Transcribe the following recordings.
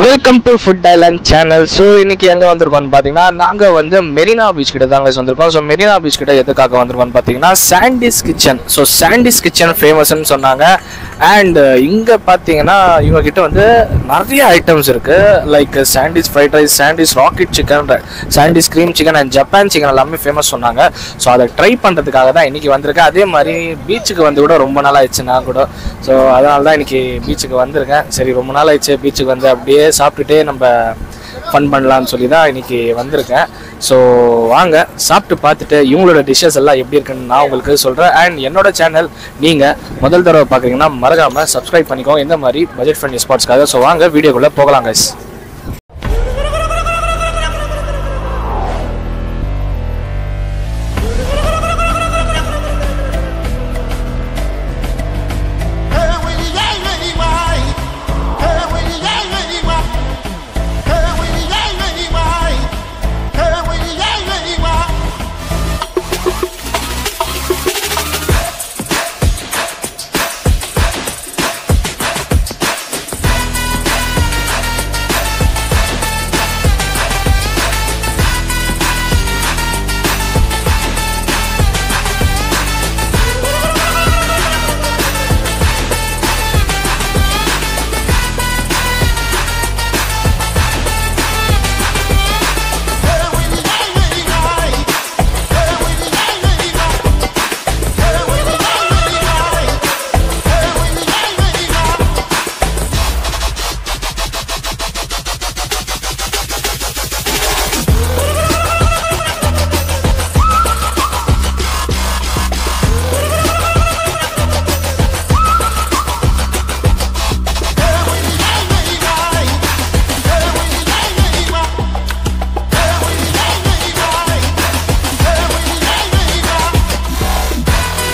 Welcome to food island channel so இன்னைக்கு எங்கே வந்திருக்கோம்னு பார்த்தீங்கன்னா நாங்கள் வந்து மெரினா பீச் கிட்ட தாங்க வந்திருக்கோம் ஸோ மெரினா பீச் கிட்ட எதுக்காக வந்திருக்கோம்னு பார்த்தீங்கன்னா Sandy's kitchen so Sandy's kitchen ஃபேமஸ்ன்னு சொன்னாங்க அண்ட் இங்கே பார்த்தீங்கன்னா இவங்க கிட்ட வந்து நிறைய ஐட்டம்ஸ் இருக்கு like Sandy's fried rice Sandy's rocket chicken Sandy's cream chicken and Japan chicken எல்லாமே ஃபேமஸ் சொன்னாங்க ஸோ அதை ட்ரை பண்ணுறதுக்காக தான் இன்னைக்கு வந்திருக்கேன் அதே மாதிரி பீச்சுக்கு வந்து கூட ரொம்ப நாள் ஆயிடுச்சு நான் கூட ஸோ அதனால தான் இன்னைக்கு பீச்சுக்கு வந்திருக்கேன் சரி ரொம்ப நாள் ஆயிடுச்சு பீச்சுக்கு வந்து அப்படியே சாப்பிட்டுட்டே நம்ம ஃபன் பண்ணலாம்னு சொல்லி தான் இன்னைக்கு வந்திருக்கேன் ஸோ வாங்க சாப்பிட்டு பார்த்துட்டு இவங்களோட டிஷ்ஷஸ் எல்லாம் எப்படி இருக்குன்னு நான் உங்களுக்கு சொல்கிறேன் அண்ட் என்னோட சேனல் நீங்கள் முதல் தடவை பார்க்குறீங்கன்னா மறக்காமல் சப்ஸ்கிரைப் பண்ணிக்கோங்க இந்த மாதிரி பட்ஜெட் ஃப்ரெண்ட்லி ஸ்பாட்ஸ்க்காக ஸோ வாங்க வீடியோக்குள்ளே போகலாம் guys Hey, when you ain't ready, why? Hey, when you ain't ready, why? Hey, when you ain't ready, why? Hey, when you ain't ready, why? Hey, when you ain't ready, why? Hey, when you ain't ready, why? Hey, when you ain't ready, why? Hey, when you ain't ready, why? Hey, when you ain't ready, why? Hey, when you ain't ready, why? Hey, when you ain't ready, why? Hey, when you ain't ready, why?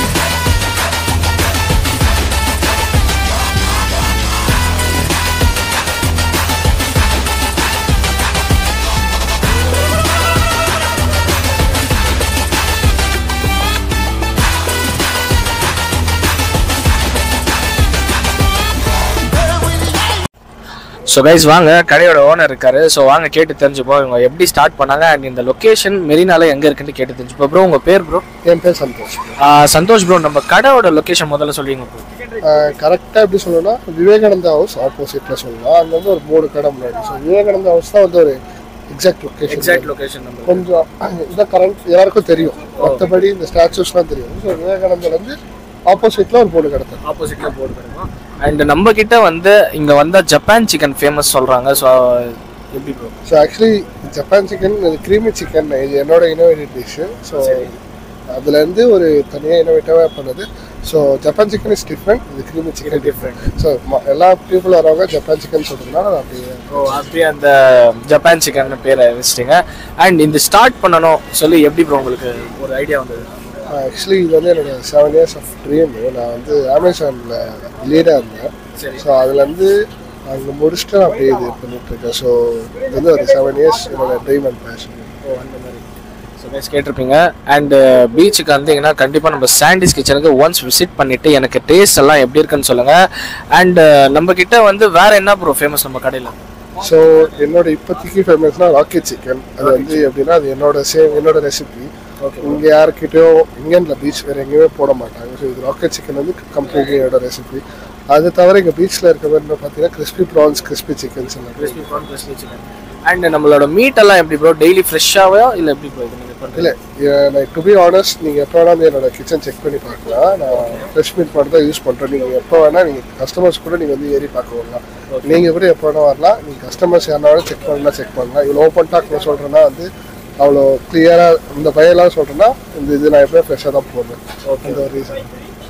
Hey, when you ain't so guys வாங்க கடையோட owner இருக்காரு so வாங்க கேட்டு தெரிஞ்சுப்போம் இவங்க எப்படி start பண்ணாங்க and இந்த லொக்கேஷன் மெரினால எங்கே இருக்குன்னு கேட்டு தெரிஞ்சுப்போம் ப்ரோ உங்கள் பேர் ப்ரோ என் பேர் சந்தோஷ் சந்தோஷ் ப்ரோ நம்ம கடையோட லொக்கேஷன் முதல்ல சொல்லுவீங்க ப்ரோ கரெக்டாக எப்படி சொல்லணும்னா விவேகானந்தா ஹவுஸ் ஆப்போசிட்டில் சொல்லலாம் அங்கே வந்து ஒரு மூணு கடை முன்னாடி ஸோ விவேகானந்தா ஹவுஸ் தான் வந்து ஒரு எக்ஸாக்ட் லொக்கேஷன் எக்ஸாக்ட் லொகேஷன் நம்ம கொஞ்சம் இதான் கரண்ட் எல்லாருக்கும் தெரியும் மற்றபடி இந்த ஸ்டாச்சுஸ்லாம் தெரியும் ஸோ விவேகானந்தாலேருந்து ஆப்போசிட்டில் ஒரு மூணு கடை தரும் ஆப்போசிட்ல போர்டு கிடைக்கும் அண்ட் நம்ம கிட்ட வந்து இங்க வந்தா ஜப்பான் சிக்கன் ஃபேமஸ் சொல்றாங்க ஸோ எப்படி bro so actually Japan chicken இது க்ரீமி சிக்கன் இது என்னோட இனோவேட்டிவ் டிஷ்ஷு ஸோ அதுலேருந்து ஒரு தனியாக இனோவேட்டிவாக பண்ணது so Japan chicken is different இது க்ரீமி சிக்கன் டிஃப்ரெண்ட் ஸோ எல்லா பீப்புள் வரவங்க ஜப்பான் சிக்கன் சொல்கிறதுனால நான் அப்படியே ஓ அப்படியே அந்த ஜப்பான் சிக்கன் பேரை வச்சிட்டீங்க அண்ட் இந்த ஸ்டார்ட் பண்ணணும் சொல்லி எப்படி ப்ரோ உங்களுக்கு ஒரு ஐடியா வந்தது ஆக்சுவலி இது வந்து என்னோட செவன் இயர்ஸ் ஆஃப் ட்ரீம் நான் வந்து அமேசானில் லீடாக இருந்தேன் சரி ஸோ அதுலேருந்து அங்கே முடிச்சுட்டு நான் அப்படியே இது பண்ணிட்டு இருக்கேன் ஸோ இது வந்து ஒரு செவன் இயர்ஸ் என்னோட ட்ரீம் அண்ட் பேஷன் ஓ அந்த மாதிரி ஸோ கைஸ் கேட்டிருப்பீங்க அண்ட் பீச்சுக்கு வந்தீங்கன்னா கண்டிப்பாக நம்ம சாண்டிஸ் கிச்சனுக்கு ஒன்ஸ் விசிட் பண்ணிட்டு எனக்கு டேஸ்ட் எல்லாம் எப்படி இருக்குன்னு சொல்லுங்க அண்ட் நம்ம கிட்ட வந்து வேற என்ன ப்ரோ ஃபேமஸ் நம்ம கடையில் ஸோ என்னோட இப்போதைக்கு ஃபேமஸ்னா ராக்கெட் சிக்கன் அது வந்து எப்படின்னா அது என்னோட சேம் என்னோட ரெசிபி ஓகே இங்கே யாருக்கிட்டயும் இங்கேன்ற பீச் வேறு எங்கேயுமே போட மாட்டாங்க ஸோ இது ராக்கெட் சிக்கன் வந்து கம்ப்ளீட்லி என்னோட ரெசிபி அது தவிர இங்கே பீச்சில் இருக்க மாதிரி பார்த்தீங்கன்னா கிறிஸ்பி ப்ரான்ஸ் கிறிஸ்பி சிக்கன்ஸ் எல்லாம் crispy prawn crispy chicken and நம்மளோட மீட் எல்லாம் எப்படி ப்ரோ டெய்லி ஃப்ரெஷ்ஷாவோ இல்லை எப்படி ப்ரோ இது நீங்கள் பண்ணுறது இல்லை நான் டு பி ஆனஸ்ட் நீங்கள் எப்போ வேணாலும் என்னோட கிச்சன் செக் பண்ணி பார்க்கலாம் நான் ஃப்ரெஷ் மீட் மட்டும் தான் யூஸ் பண்ணுறேன் நீங்கள் எப்போ வேணால் நீங்கள் கஸ்டமர்ஸ் கூட நீங்கள் வந்து ஏறி பார்க்க வரலாம் நீங்கள் கூட எப்போ வேணால் வரலாம் நீங்கள் கஸ்டமர்ஸ் யாருனாலும் செக் பண்ணலாம் செக் பண்ணலாம் இவ்வளோ ஓப்பன் டாக் நான் சொல்கிறேன்னா வந்து அவ்வளோ கிளியராக இந்த பையெல்லாம் சொல்கிறேன்னா இந்த இது நான் எப்போ ஃப்ரெஷ்ஷாக தான் போடுறேன் அந்த ஒரு ரீசன்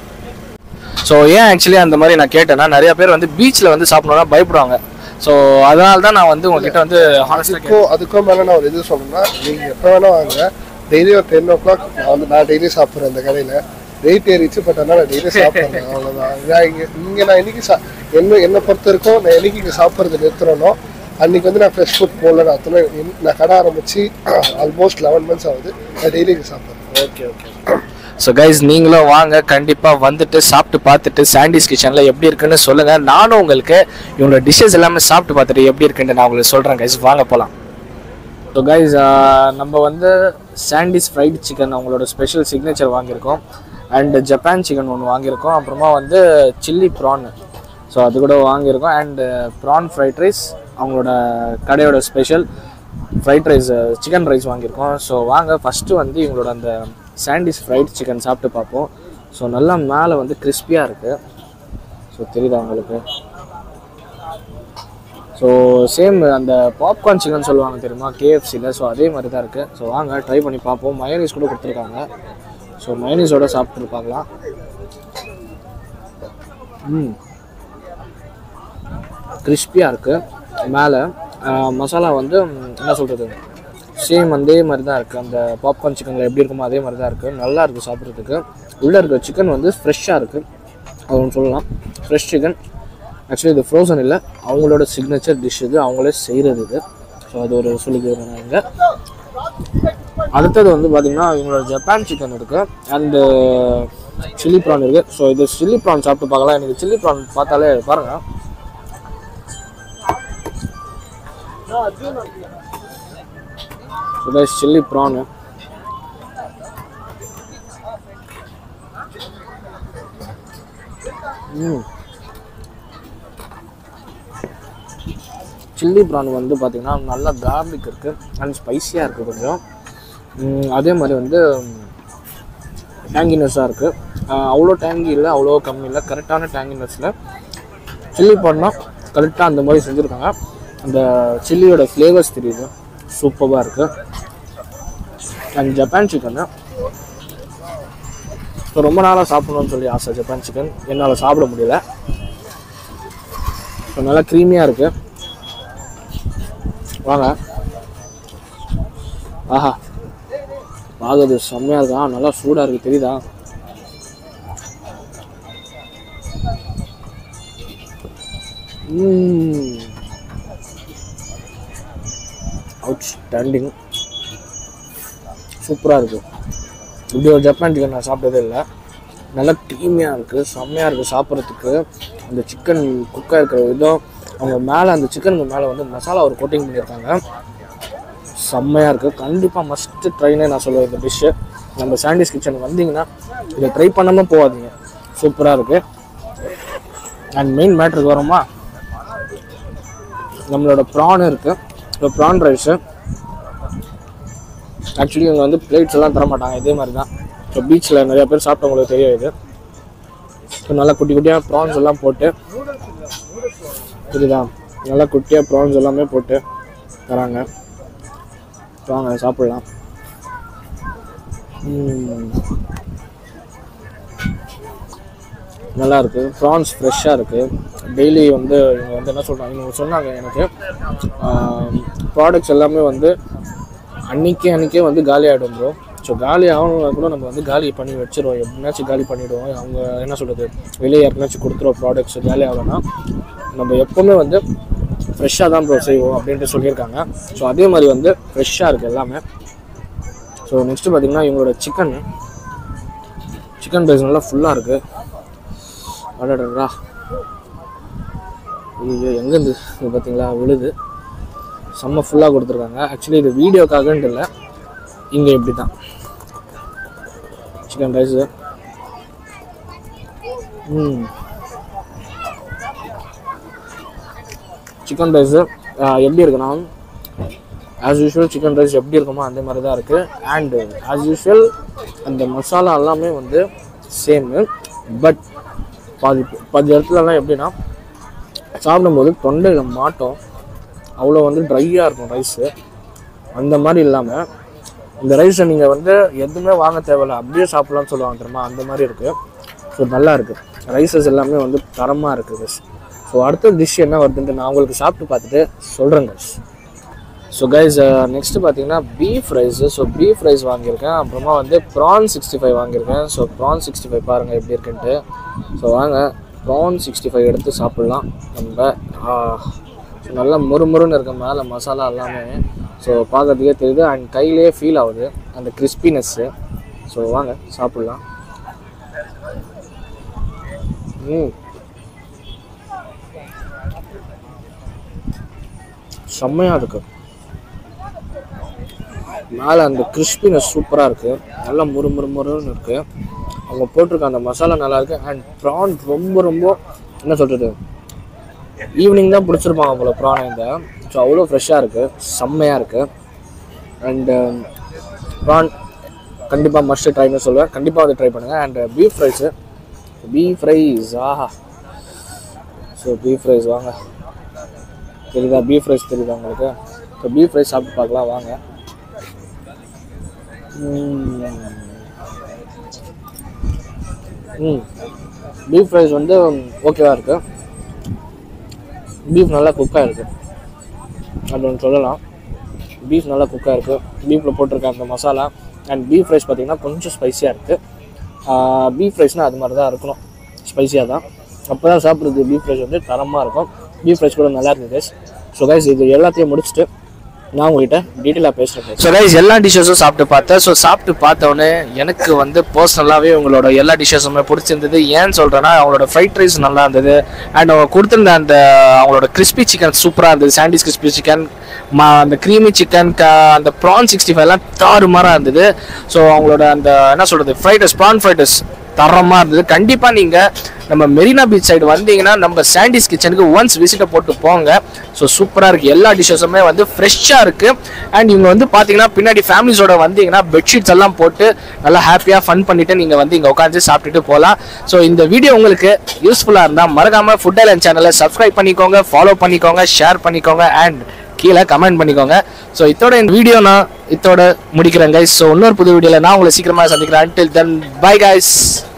ஸோ ஏன் ஆக்சுவலி அந்த மாதிரி நான் கேட்டேன்னா நிறைய பேர் வந்து பீச்சில் வந்து சாப்பிடணும்னா பயப்படுவாங்க ஸோ அதனால தான் நான் வந்து உங்ககிட்ட வந்து ஹானஸ்டாக அதுக்கும் அதுக்கும் மேலே நான் ஒரு இது சொல்லணும்னா நீங்கள் எப்போ வேணால் வாங்க டெய்லி ஒரு டென் ஓ கிளாக் நான் வந்து நான் டெய்லி சாப்பிட்றேன் இந்த கடையில் வெயிட் ஏறிச்சு பட் ஆனால் நான் டெய்லி சாப்பிட்றேன் அவ்வளோதான் நான் இங்கே இங்கே நான் இன்னைக்கு சா என்ன என்னை பொறுத்த வரைக்கும் நான் என்னைக்கு இங்கே சாப்பிட்றது நிறுத்துறேனோ அன்னைக்கு வந்து நான் ஃப்ரெஷ் ஃபுட் போடல நான் அத்தனை நான் கடை ஆரம்பிச்சு ஆல்மோஸ்ட் லெவன் மந்த்ஸ் ஆகுது நான் டெய்லி இங்கே சாப்பிட்றேன் ஓகே ஓகே ஸோ கைஸ் நீங்களும் வாங்க கண்டிப்பாக வந்துட்டு சாப்பிட்டு பார்த்துட்டு சாண்டிஸ் கிச்சனில் எப்படி இருக்குன்னு சொல்லுங்கள் நானும் உங்களுக்கு இவங்களோட டிஷ்ஷஸ் எல்லாமே சாப்பிட்டு பார்த்துட்டு எப்படி இருக்குன்னு நான் உங்களுக்கு சொல்கிறேன் கைஸ் வாங்க போகலாம் ஸோ கைஸ் நம்ம வந்து சாண்டிஸ் ஃப்ரைட் சிக்கன் அவங்களோட ஸ்பெஷல் சிக்னேச்சர் வாங்கியிருக்கோம் அண்ட் ஜப்பான் சிக்கன் ஒன்று வாங்கியிருக்கோம் அப்புறமா வந்து சில்லி ப்ரான் ஸோ அது கூட வாங்கியிருக்கோம் அண்ட் ப்ரான் ஃப்ரைட் ரைஸ் அவங்களோட கடையோட special fried rice chicken rice வாங்கியிருக்கோம் ஸோ வாங்க ஃபஸ்ட்டு வந்து இவங்களோட அந்த சாண்டிஸ் ஃப்ரைட் சிக்கன் சாப்பிட்டு பார்ப்போம் ஸோ நல்லா மேலே வந்து கிறிஸ்பியாக இருக்குது ஸோ தெரியுதா உங்களுக்கு ஸோ சேம் அந்த பாப்கார்ன் சிக்கன் சொல்லுவாங்க தெரியுமா கேஎஃப்சியில் ஸோ அதே மாதிரி தான் இருக்குது ஸோ வாங்க ட்ரை பண்ணி பார்ப்போம் மயோனீஸ் கூட கொடுத்துருக்காங்க ஸோ மயோனீஸோட சாப்பிட்டு பார்க்கலாம் ம் கிறிஸ்பியாக இருக்குது மேலே மசாலா வந்து ம், என்ன சொல்கிறது சேம் அதே மாதிரி தான் இருக்குது அந்த பாப்கார்ன் சிக்கனில் எப்படி இருக்குமோ அதே மாதிரி தான் இருக்குது நல்லா இருக்குது சாப்பிட்றதுக்கு உள்ளே இருக்க சிக்கன் வந்து ஃப்ரெஷ்ஷாக இருக்குது அது ஒன்று சொல்லலாம் ஃப்ரெஷ் சிக்கன் ஆக்சுவலி இது ஃப்ரோசன் இல்லை அவங்களோட சிக்னேச்சர் டிஷ் இது அவங்களே செய்கிறது இது ஸோ அது ஒரு சொல்லிக்கிறேன் நான் இங்கே அடுத்தது வந்து பார்த்தீங்கன்னா இவங்களோட ஜப்பான் சிக்கன் இருக்குது அண்டு சில்லி ப்ரான் இருக்குது ஸோ இது சில்லி ப்ரான் சாப்பிட்டு பார்க்கலாம் எனக்கு சில்லி ப்ரான் பார்த்தாலே பாருங்கள் ஸோ சில்லி ப்ரானு ம் சில்லி ப்ரான் வந்து பார்த்திங்கன்னா நல்லா கார்லிக் இருக்குது அண்ட் ஸ்பைஸியாக இருக்குது கொஞ்சம் ம், அதே மாதிரி வந்து டேங்கினஸ்ஸாக இருக்குது அவ்வளோ டேங்கி இல்லை அவ்வளோ கம்மி இல்லை கரெக்டான டேங்கினஸில் சில்லி ப்ரான்னா கரெக்டாக அந்த மாதிரி செஞ்சுருக்காங்க அந்த சில்லியோட ஃப்ளேவர்ஸ் தெரியுது சூப்பராக இருக்குது அண்ட் ஜப்பான் சிக்கனு ஸோ ரொம்ப நாளாக சாப்பிடணும்னு சொல்லி ஆசை ஜப்பான் சிக்கன் என்னால் சாப்பிட முடியல ஸோ நல்லா க்ரீமியாக இருக்குது வாங்க ஆஹா பார்க்குறது செம்மையாக இருக்கா நல்லா சூடாக இருக்குது தெரியுதா அவுட் ஸ்டாண்டிங் சூப்பராக இருக்குது இப்படி ஒரு ஜப்பான் சிக்கன் நான் சாப்பிட்டதே இல்லை நல்லா க்ரீமியாக இருக்குது செம்மையாக இருக்குது சாப்பிட்றதுக்கு அந்த சிக்கன் குக்காக இருக்கிற விதம் அவங்க மேலே அந்த சிக்கனுக்கு மேலே வந்து மசாலா ஒரு கோட்டிங் பண்ணியிருக்காங்க செம்மையாக இருக்குது கண்டிப்பாக மஸ்ட்டு ட்ரைனே நான் சொல்லுவேன் இந்த டிஷ்ஷு நம்ம சாண்டிஸ் கிச்சன் வந்தீங்கன்னா இதை ட்ரை பண்ணாமல் போகாதீங்க சூப்பராக இருக்குது அண்ட் மெயின் மேட்ருக்கு வரோமா நம்மளோட ப்ரான் இருக்குது இப்போ ப்ரான் ரைஸு ஆக்சுவலி இவங்க வந்து பிளேட்ஸ் எல்லாம் தர மாட்டாங்க இதே மாதிரி தான் இப்போ பீச்சில் நிறைய பேர் சாப்பிட்டவங்களுக்கு தெரியும் இது இப்போ நல்லா குட்டி குட்டியாக ப்ரான்ஸ் எல்லாம் போட்டு புரியுதா நல்லா குட்டியாக ப்ரான்ஸ் எல்லாமே போட்டு தராங்க வாங்க சாப்பிட்லாம் ம். நல்லா இருக்கு ப்ரான்ஸ் ஃப்ரெஷ்ஷாக இருக்கு டெய்லி வந்து இவங்க வந்து என்ன சொல்கிறாங்க இவங்க சொன்னாங்க எனக்கு ப்ராடக்ட்ஸ் எல்லாமே வந்து அன்னைக்கே அன்னைக்கே வந்து காலி ஆகிடும் ப்ரோ ஸோ காலி ஆகணும்னா கூட நம்ம வந்து காலி பண்ணி வச்சிருவோம் எப்படினாச்சும் காலி பண்ணிவிடுவோம் அவங்க என்ன சொல்கிறது வெளியே யாருக்குனாச்சும் கொடுத்துருவோம் ப்ராடக்ட்ஸ் காலி ஆகலைன்னா நம்ம எப்போவுமே வந்து ஃப்ரெஷ்ஷாக தான் ப்ரோ செய்வோம் அப்படின்ட்டு சொல்லியிருக்காங்க ஸோ அதே மாதிரி வந்து ஃப்ரெஷ்ஷாக இருக்குது எல்லாமே ஸோ நெக்ஸ்ட்டு பார்த்தீங்கன்னா இவங்களோட சிக்கன் சிக்கன் ரைஸ் நல்லா ஃபுல்லாக இருக்குது அடடா ஐயோ எங்கேருந்து இது பார்த்தீங்களா விழுது செம்ம ஃபுல்லாக கொடுத்துருக்காங்க ஆக்சுவலி இது வீடியோக்காகன்ட்டு இல்லை இங்கே இப்படி தான் சிக்கன் ரைஸு ம் சிக்கன் ரைஸு எப்படி இருக்குன்னா ஆஸ் யூஷுவல் சிக்கன் ரைஸ் எப்படி இருக்குமோ அந்த மாதிரி தான் இருக்குது அண்டு ஆஸ் யூஷுவல் அந்த மசாலா எல்லாமே வந்து சேமு பட் பாதி பாதி இடத்துலலாம் எப்படின்னா சாப்பிடும்போது தொண்டையில் மாட்டோம் அவ்வளோ வந்து ட்ரையாக இருக்கும் ரைஸு அந்த மாதிரி இல்லாமல் இந்த ரைஸை நீங்கள் வந்து எதுவுமே வாங்க தேவையில்ல அப்படியே சாப்பிட்லாம்னு சொல்லுவாங்க தெரியுமா அந்த மாதிரி இருக்குது ஸோ நல்லா இருக்குது ரைஸஸ் எல்லாமே வந்து தரமாக இருக்குது ஸோ அடுத்த டிஷ் என்ன வருதுன்ட்டு நான் உங்களுக்கு சாப்பிட்டு பார்த்துட்டு சொல்கிறேன் guys ஸோ கைஸ் நெக்ஸ்ட் பார்த்தீங்கன்னா beef rice so beef rice வாங்கியிருக்கேன் அப்புறமா வந்து ப்ரான் சிக்ஸ்டி ஃபைவ் வாங்கியிருக்கேன் ஸோ ப்ரான் சிக்ஸ்டி ஃபைவ் பாருங்கள் எப்படி இருக்குன்ட்டு ஸோ வாங்க ப்ரான் சிக்ஸ்டி ஃபைவ் எடுத்து சாப்பிட்லாம் நம்ம ஆ, so நல்லா முறுமுறுன்னு இருக்க மேலே மசாலா எல்லாமே ஸோ பார்க்கறதுக்கே தெரியுது அண்ட் கையிலே ஃபீல் ஆகுது அந்த கிறிஸ்பினஸ்ஸு ஸோ வாங்க சாப்பிட்லாம் ம் செம்மையாக இருக்கு மேலே அந்த கிறிஸ்பினஸ் சூப்பராக இருக்குது நல்லா முறு முறு முறுன்னு இருக்குது அவங்க போட்டிருக்க அந்த மசாலா நல்லா இருக்கு அண்ட் ப்ரான் ரொம்ப ரொம்ப என்ன சொல்கிறது ஈவினிங் தான் பிடிச்சிருப்பாங்க போல ப்ரான் இந்த ஸோ அவ்வளோ ஃப்ரெஷ்ஷாக இருக்குது செம்மையாக இருக்குது அண்டு ப்ரான் கண்டிப்பாக மஸ்ட் ட்ரைன்னு சொல்லுவேன் கண்டிப்பாக வந்து ட்ரை பண்ணுங்கள் and beef rice beef rice ஆஹா ஸோ பீஃப் ரைஸ் வாங்க தெரியுதா பீஃப் ரைஸ் தெரியுதா உங்களுக்கு ஸோ பீஃப் ரைஸ் சாப்பிட்டு பார்க்கலாம் வாங்க ம் பீஃப் ரைஸ் வந்து ஓகேவாக இருக்குது பீஃப் நல்லா குக்காக இருக்குது அது ஒன்று சொல்லலாம் பீஃப் நல்லா குக்காக இருக்குது பீஃபில் போட்டிருக்க அந்த மசாலா அண்ட் பீஃப் ரைஸ் பார்த்தீங்கன்னா கொஞ்சம் ஸ்பைசியாக இருக்குது பீஃப் ரைஸ்னால் அது மாதிரி தான் இருக்கணும் ஸ்பைசியாக தான் அப்போ தான் சாப்பிட்றது பீஃப் ரைஸ் வந்து தரமாக இருக்கும் பீஃப் ரைஸ் கூட நல்லா இருந்தது ஸோ கைஸ் இது எல்லாத்தையும் முடிச்சுட்டு நான் உங்ககிட்ட டீட்டெயிலாக பேசுகிறேன் ஸோ கைஸ் எல்லா டிஷ்ஷஸும் சாப்பிட்டு பார்த்தேன் ஸோ சாப்பிட்டு பார்த்தோன்னே எனக்கு வந்து பர்சனலாகவே உங்களோட எல்லா டிஷ்ஷஸுமே பிடிச்சிருந்தது ஏன்னு சொல்கிறேன்னா அவங்களோட ஃப்ரைட் ரைஸ் நல்லா இருந்தது அண்ட் அவங்க கொடுத்துருந்த அந்த அவங்களோட கிறிஸ்பி சிக்கன் சூப்பராக இருந்தது சாண்டிஸ் கிறிஸ்பி சிக்கன் மா அந்த க்ரீமி சிக்கன் க அந்த ப்ரான் சிக்ஸ்டி ஃபைவ்லாம் தாறுமாறாக இருந்தது ஸோ அவங்களோட அந்த என்ன சொல்கிறது fried rice prawn fried rice தரமாக இருந்தது கண்டிப்பாக நீங்கள் நம்ம மெரினா பீச் சைடு வந்தீங்கன்னா நம்ம சாண்டிஸ் கிச்சனுக்கு ஒன்ஸ் விசிட்டை போட்டு போங்க ஸோ சூப்பராக இருக்குது எல்லா டிஷ்ஷஸுமே வந்து ஃப்ரெஷ்ஷாக இருக்குது அண்ட் இவங்க வந்து பார்த்தீங்கன்னா பின்னாடி ஃபேமிலிஸோட வந்தீங்கன்னா பெட்ஷீட்ஸ் எல்லாம் போட்டு நல்லா ஹாப்பியாக ஃபன் பண்ணிவிட்டு நீங்கள் வந்து இங்கே உட்காந்து சாப்பிட்டுட்டு போகலாம் ஸோ இந்த வீடியோ உங்களுக்கு யூஸ்ஃபுல்லாக இருந்தால் மறக்காமல் ஃபுட் ஐலண்ட் சேனலை சப்ஸ்கிரைப் பண்ணிக்கோங்க ஃபாலோ பண்ணிக்கோங்க ஷேர் பண்ணிக்கோங்க அண்ட் கீழே கமெண்ட் பண்ணிக்கோங்க ஸோ இதோட இந்த வீடியோ நான் இதோட முடிக்கிறேன் கைஸ் ஸோ இன்னொரு புது வீடியோவில் நான் உங்களை சீக்கிரமாக சந்திக்கிறேன் until then bye guys